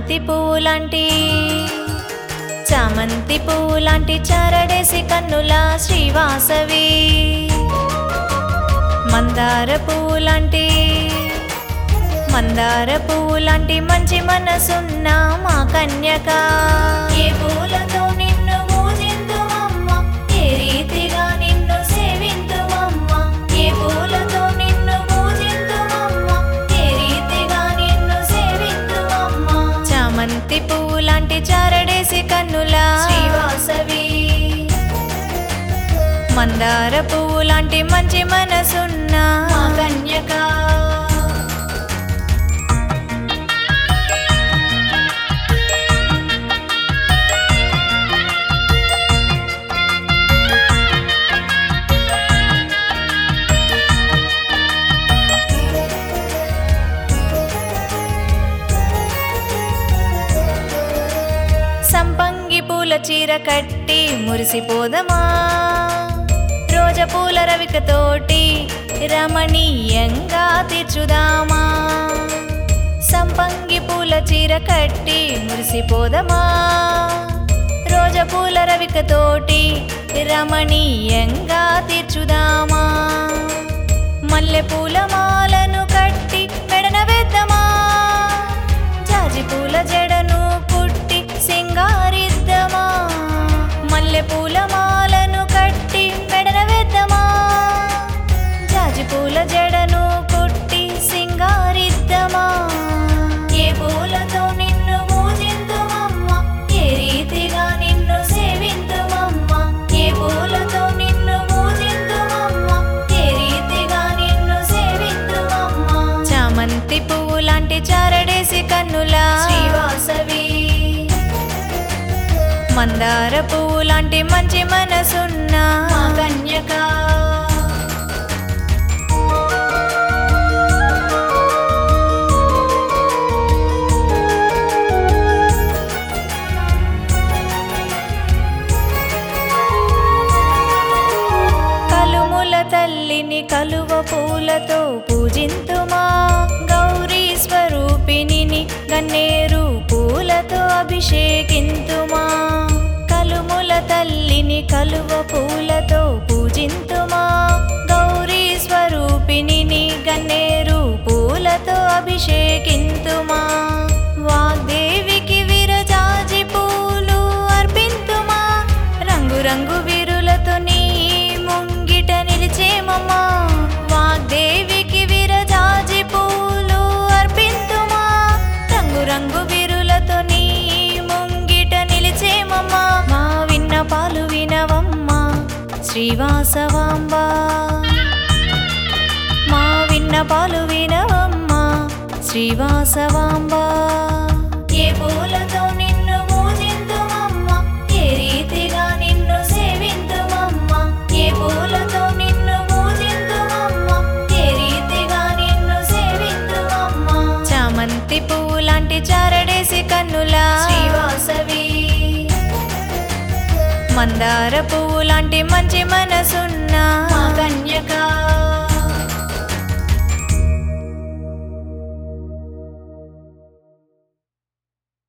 చామంతి పువ్వులాంటి చామంతి పువ్వులాంటి చారడేసి కన్నుల శ్రీవాసవి మందార పువ్వులాంటి మందార పువ్వులాంటి మంచి మనసున్న మా కన్యక ఏ పూలతో నిన్ను పూజింతుమమ్మ ఏ రీతిగా నిన్ను సేవింతుమమ్మ ఏ పూలతో నిన్ను పూజింతుమమ్మ ఏ రీతిగా నిన్ను సేవింతుమమ్మ చామంతి పువ్వులాంటి చారడేసి కన్నుల శ్రీవాసవి మందార పువ్వులాంటి మంచి మనసున్న మా కన్యక సంపంగి పూల చీర కట్టి మురిసిపోదమా రోజ పూల రవికతోటి రమణీయంగా తీర్చుదామా సంపంగి పూల చీర కట్టి మురిసిపోదమా రోజ పూల రవికతోటి రమణీయంగా తీర్చుదామా మల్లె పూల మాలను కట్టి మెడన వేద్దామా జాజి పూల జడను కుట్టి సింగారిద్దమా మల్లె పూల మాలను కట్టి మెడన వేద్దామా జాజి పూల జడను కుట్టి సింగారిద్దమా ఏ పూలతో నిన్ను పూజింతుమమ్మ ఏ రీతిగా నిన్ను సేవింతుమమ్మ ఏ పూలతో నిన్ను పూజింతుమమ్మ ఏ రీతిగా నిన్ను సేవింతుమమ్మ చామంతి పువ్వు లాంటి చారడేసి కన్నుల శ్రీవాసవి మందార పువ్వు లాంటి మంచి మనసున్న మా కన్యక కలుముల తల్లిని కలువ పూలతో పూజింతుమా గౌరీ స్వరూపిణిని గన్నేరు పూలతో అభిషేకింతుమా కలుముల తల్లిని కలువ పూలతో పూజింతుమా గౌరీ స్వరూపిణిని గన్నేరు పూలతో అభిషేకింతుమా వాగ్దేవికి విరజాజి పూలు అర్పింతుమా రంగు రంగు విరులతో నీ ముంగిట నిలిచేమమ్మా వాగ్దేవికి విరజాజి పూలు అర్పింతుమా రంగు రంగు విరులతో నీ ముంగిట నిలిచేమమ్మా మా విన్న పాలు వినవమ్మా శ్రీవాసవాంబ మా విన్న పాలు వినవమ్మా శ్రీవాసవాంబ ఏ పూలతో నిన్ను పూజింతుమమ్మ ఏ రీతిగా నిన్ను సేవింతుమమ్మ ఏ పూలతో నిన్ను పూజింతుమమ్మ ఏ రీతిగా నిన్ను సేవింతుమమ్మ చామంతి పువ్వు లాంటి చారడేసి కన్నుల శ్రీవాసవి మందార పువ్వు లాంటి మంచి మనసున్న మా కన్యక